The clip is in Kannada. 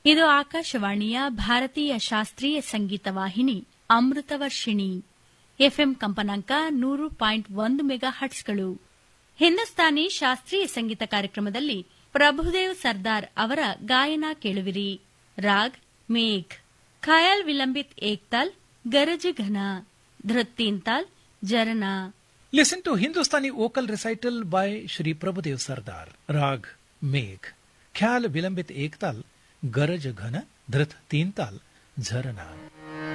ಇದು ಆಕಾಶವಾಣಿಯ ಭಾರತೀಯ ಶಾಸ್ತ್ರೀಯ ಸಂಗೀತ ವಾಹಿನಿ ಅಮೃತವರ್ಷಿಣಿ ಎಫ್ಎಂ ಕಂಪನಾಂಕ ನೂರು ಪಾಯಿಂಟ್ ಒಂದು ಮೆಗಾ ಹಟ್ಸ್ಗಳು ಹಿಂದೂಸ್ತಾನಿ ಶಾಸ್ತ್ರೀಯ ಸಂಗೀತ ಕಾರ್ಯಕ್ರಮದಲ್ಲಿ ಪ್ರಭುದೇವ್ ಸರ್ದಾರ್ ಅವರ ಗಾಯನ ಕೇಳುವಿರಿ ರಾಗ್ ಮೇಘ್ ಖಯಾಲ್ ವಿಲಂಬಿತ್ ಏಕ್ತಾಲ್ ಗರಜ ಘನ ಧೃತ್ ತಾಲ್ ಜರನಾ Listen to Hindustani vocal recital by Shri Prabhudev Sardar, Rag Megh, Khyal Vilambit Ektal, Garaj Ghana, Dhrit Teental, Jharana.